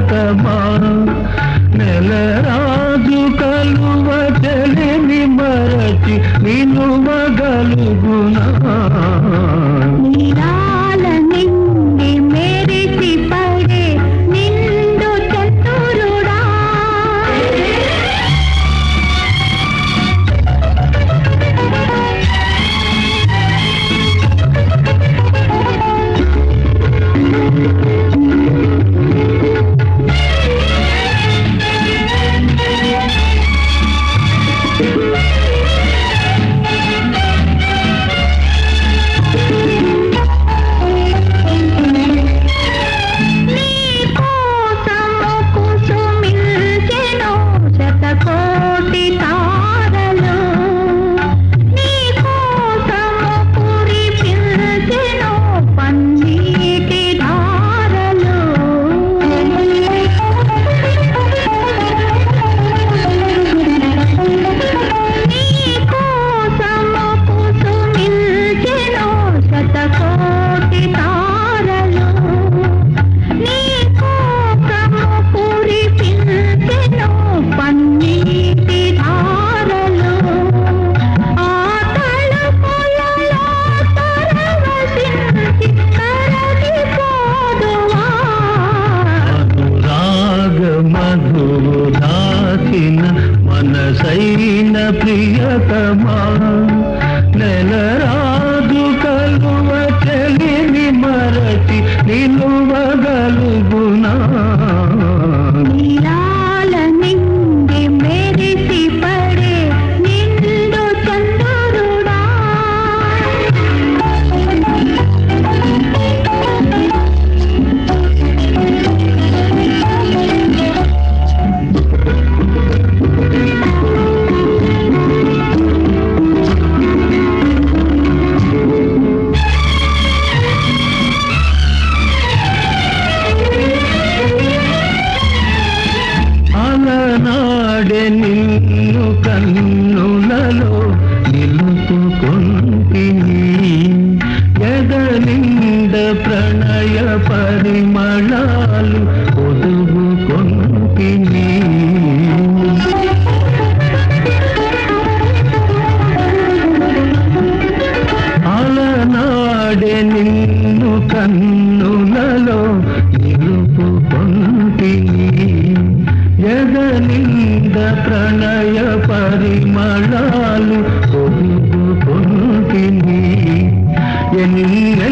ప్రియతమా నెలరాజు కలువ తెలిని మరచి నిలువగలుగునా నీరాల నిండి మెరిసి పడే నిండు చతురుడా నీ కోసము కుసుమిల్చెను శతకోటి తారలు నీ కోసము కురిపించెను పన్నీటి ధారలు నీ కోసము కుసుమిల్చెను శతకోటి తారలు నీ కోసము కురిపించెను పన్నీటి ధారలు ఆ తలుపులలో తరవసించి కరగిపోదువా అనురాగ మధువు దాచిన మనసైన ప్రియతమా నెలరాజు కలువ తెలిని మరచి నిలువగలుగునా నీరాల నిండి మెరిసి పడే నిండు చంద్రుడా అలనాడే నిన్ను కన్నులలో నిలుపుకుంటిని ఎదలింద ప్రణయ పరిమళాలు ఒదుగుకుంటిని అలనాడే నిన్ను కన్నులలో నిలుపుకుంటిని ఎదలింద ప్రణయ పరిమళాలు ఒదుగుకుంటిని ఎన్నెన్నో